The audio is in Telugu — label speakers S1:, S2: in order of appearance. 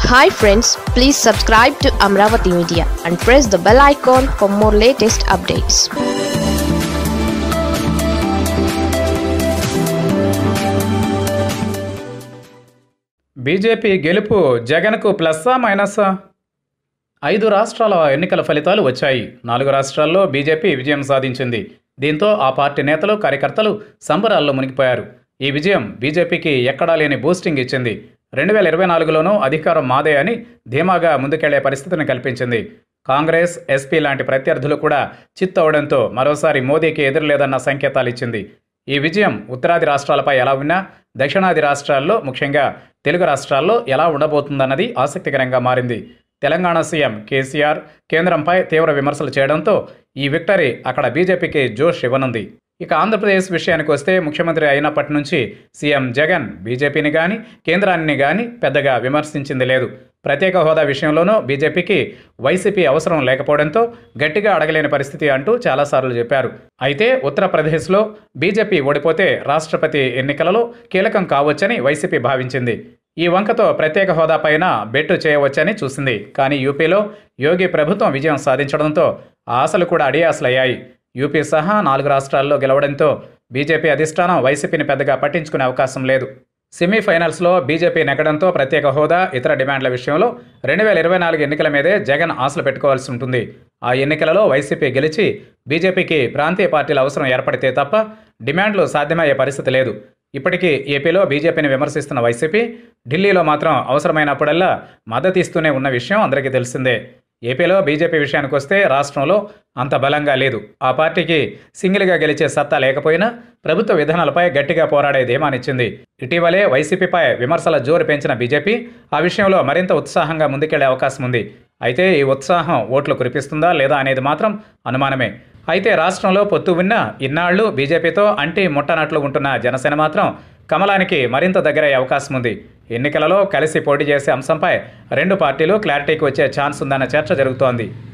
S1: hi friends please subscribe to Amaravati media and press the bell icon for more latest updates
S2: BJP గెలుపు జగన్కు ప్లస్సా మైనస్సా ఐదు రాష్ట్రాల ఎన్నికల ఫలితాలు వచ్చాయి నాలుగు రాష్ట్రాల్లో బీజేపీ విజయం సాధించింది దీంతో ఆ పార్టీ నేతలు కార్యకర్తలు సంబరాల్లో మునిగిపోయారు ఈ విజయం బీజేపీకి ఎక్కడా లేని బూస్టింగ్ ఇచ్చింది రెండు వేల ఇరవై నాలుగులోనూ అధికారం మాదే అని ధీమాగా ముందుకెళ్లే పరిస్థితిని కల్పించింది కాంగ్రెస్ ఎస్పీ లాంటి ప్రత్యర్థులు కూడా చిత్తవడంతో మరోసారి మోదీకి ఎదురులేదన్న సంకేతాలు ఇచ్చింది ఈ విజయం ఉత్తరాది రాష్ట్రాలపై ఎలా ఉన్నా దక్షిణాది రాష్ట్రాల్లో ముఖ్యంగా తెలుగు రాష్ట్రాల్లో ఎలా ఉండబోతుందన్నది ఆసక్తికరంగా మారింది తెలంగాణ సీఎం కేసీఆర్ కేంద్రంపై తీవ్ర విమర్శలు చేయడంతో ఈ విక్టరీ అక్కడ బీజేపీకి జోష్ ఇవ్వనుంది ఇక ఆంధ్రప్రదేశ్ విషయానికి వస్తే ముఖ్యమంత్రి అయినప్పటి నుంచి సీఎం జగన్ బీజేపీని కానీ కేంద్రాన్ని కానీ పెద్దగా విమర్శించింది లేదు ప్రత్యేక హోదా విషయంలోనూ బీజేపీకి వైసీపీ అవసరం లేకపోవడంతో గట్టిగా అడగలేని పరిస్థితి అంటూ చాలాసార్లు చెప్పారు అయితే ఉత్తరప్రదేశ్లో బీజేపీ ఓడిపోతే రాష్ట్రపతి ఎన్నికలలో కీలకం కావచ్చని వైసీపీ భావించింది ఈ వంకతో ప్రత్యేక హోదా పైన బెట్టు చేయవచ్చని చూసింది కానీ యూపీలో యోగి ప్రభుత్వం విజయం సాధించడంతో ఆ ఆశలు కూడా అడియాసలయ్యాయి యూపీ సహా నాలుగు రాష్ట్రాల్లో గెలవడంతో బీజేపీ అధిష్టానం వైసీపీని పెద్దగా పట్టించుకునే అవకాశం లేదు సెమీఫైనల్స్లో బీజేపీ నెగ్గడంతో ప్రత్యేక హోదా ఇతర డిమాండ్ల విషయంలో రెండు వేల ఇరవై నాలుగు ఎన్నికల మీదే జగన్ ఆశలు పెట్టుకోవాల్సి ఉంటుంది ఆ ఎన్నికలలో వైసీపీ గెలిచి బీజేపీకి ప్రాంతీయ పార్టీల అవసరం ఏర్పడితే తప్ప డిమాండ్లు సాధ్యమయ్యే పరిస్థితి లేదు ఇప్పటికీ ఏపీలో బీజేపీని విమర్శిస్తున్న వైసీపీ ఢిల్లీలో మాత్రం అవసరమైనప్పుడల్లా మద్దతు ఇస్తూనే ఉన్న విషయం అందరికీ తెలిసిందే ఏపీలో బీజేపీ విషయానికి వస్తే రాష్ట్రంలో అంత బలంగా లేదు ఆ పార్టీకి సింగిల్గా గెలిచే సత్తా లేకపోయినా ప్రభుత్వ విధానాలపై గట్టిగా పోరాడే ధీమానిచ్చింది ఇటీవలే వైసీపీపై విమర్శల జోరు పెంచిన బీజేపీ ఆ విషయంలో మరింత ఉత్సాహంగా ముందుకెళ్లే అవకాశం ఉంది అయితే ఈ ఉత్సాహం ఓట్లు కురిపిస్తుందా లేదా అనేది మాత్రం అనుమానమే అయితే రాష్ట్రంలో పొత్తు ఉన్న ఇన్నాళ్లు బీజేపీతో అంటి ముట్టనట్లు ఉంటున్న జనసేన మాత్రం కమలానికి మరింత దగ్గరయ్యే అవకాశం ఉంది ఎన్నికలలో కలిసి పోటీ చేసే అంశంపై రెండు పార్టీలు క్లారిటీకి వచ్చే ఛాన్స్ ఉందన్న చర్చ జరుగుతోంది